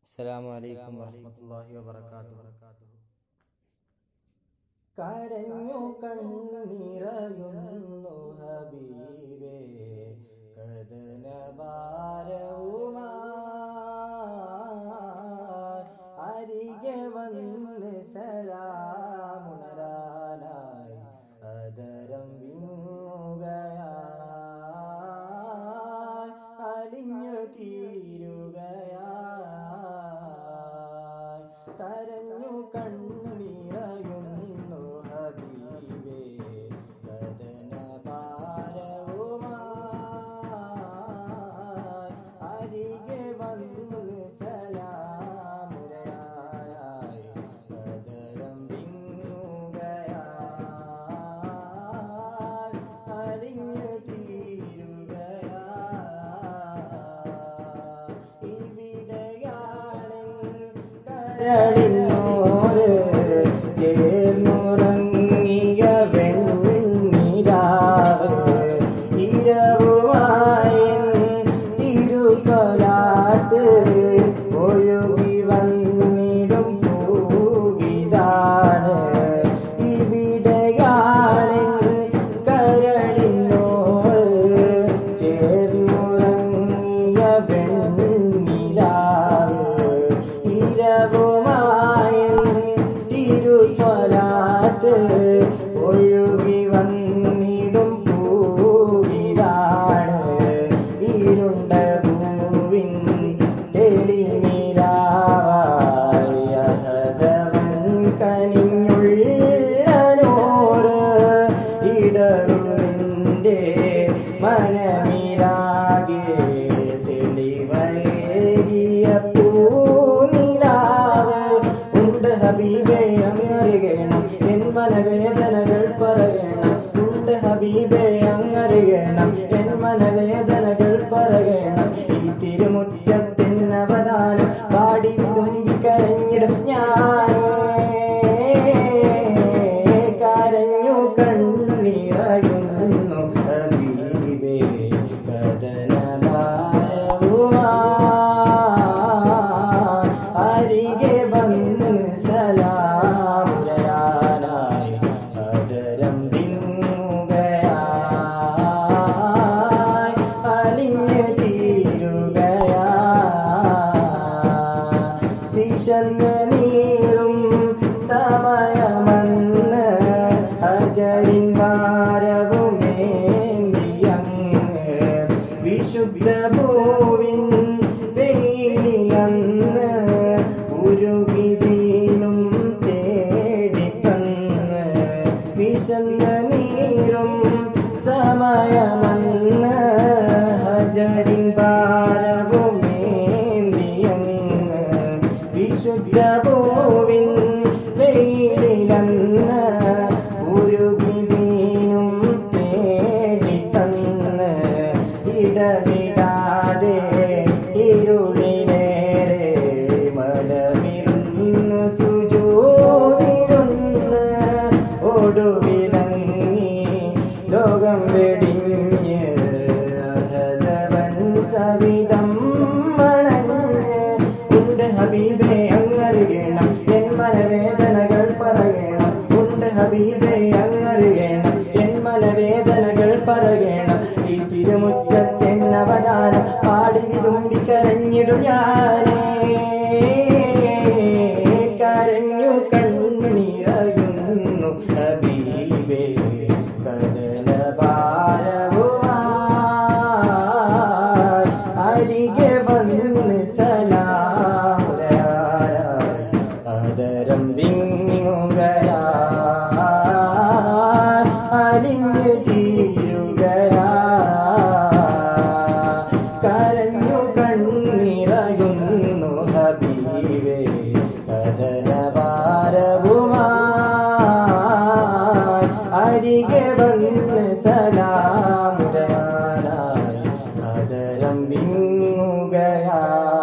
അസ്സലാമു അലൈക്കും വറഹ്മത്തുള്ളാഹി വബറകാതുഹു കരഞ്ഞു കണ്ണീറയുന്നു ഹബീബേ കഥന അരികെ വന്ന് സലാമുണരാനായി അതരം വിങ്ങുകയായി അലിഞ്ഞു തീരുകയായി കരഞ്ഞു കണ്ണീറയുന്നു ഹബീബേ കഥന ഭാരവുമായി അരികെ വന്നു സലാമുരയായി കതരം വിങ്ങുകയായി അലിഞ്ഞു തീരുകയായി ഇവിടെയാണ് കരളിനോട് ചേർന്നുറങ്ങിയ വെണ്ണിരാവ് ഇരവുമായി തിരുസ്വലാത്ത് ഒഴുകി വന്നിടും പൂവിതാണ് ഇവിടെയാണ് കരളിനോട് ചേർന്നുറങ്ങിയ വെണ്ണിലാവ് ഇരവുമായി തിരുസ്വലാത്ത് ഒഴുകി വന്നിടും പൂവിതാണ് ഇരുണ്ട പൂവിൻ തെളിനിലാവായി അഹദവൻ കനിഞ്ഞുള്ളനോട് ഇടറുവിൻ്റെ മനമിലാകെ തെളിവേകിയ പൂനിലാവ് ഉണ്ട് ഹബീബേ അങ്ങറിയണം എൻ മനവേദനകൾ പറയണം ഉണ്ട് ഹബീബേ അങ്ങറിയണം എൻ മനവേദനകൾ പറയണം ഈ തിരുമുറ്റത്തിൻ അവതാരം പാടി വിതുമ്പി കരഞ്ഞിടും ഞാനേ കരഞ്ഞു കണ്ണീറയുന്നു ഹബീബേ കഥനഭാരവുമായി അരികെ വന്ന് സലാമുരയാനായി അതരം വിങ്ങുകയായി അലിഞ്ഞു തീരുകയായി വിശന്ന് നീറും സമയമന്ന് അജരിൻ ഭാരവുമേന്തിയങ്ങ് വിശുദ്ധ ഭൂവിൻ വെയിലന്ന് ഉരുകി വീണും തേടിത്തന്ന് വിശന്ന നീറും സമയമന്ന് ഹജരിൻ ഭാരവുമേന്തിയങ്ങ് വിശുദ്ധ ഭൂവിൻ വെയിലന്ന് ഉരുകി വീണും തേടിത്തന്ന് ഇടവിടാതെ ഇരുളിലേറെ മലമിരുന്ന് സുജോതിരുന്ന് ഒടുവിലങ്ങി ലോകം വെടിഞ്ഞ് അഹദവൻ സവിധം മണഞ്ഞ് ഉണ്ട് ഹബീബേ അങ്ങറിയണം എൻ മനവേദനകൾ പറയണം ഉണ്ട് ഹബീബേ അങ്ങറിയണം എൻ മനവേദനകൾ പറയണം ഈ തിരുമുറ്റത്തിൻ അവതാരം പാടി വിതുമ്പി കരഞ്ഞിടും ഞാനേ കരഞ്ഞു കണ്ണുനീറയുന്നു ഹബീബേ കദന ഭാരവുമായി അരികെ വന്ന് സലാമുരയായി അതരം വിങ്ങുകയായി അലിഞ്ഞു തീരുകയായി കരഞ്ഞു കണ്ണീറയുന്നു ഹബീബേ കഥന ഭാരവുമായി അരികെ വന്ന് സലാമുരയാനായി അതരം വിങ്ങുകയായി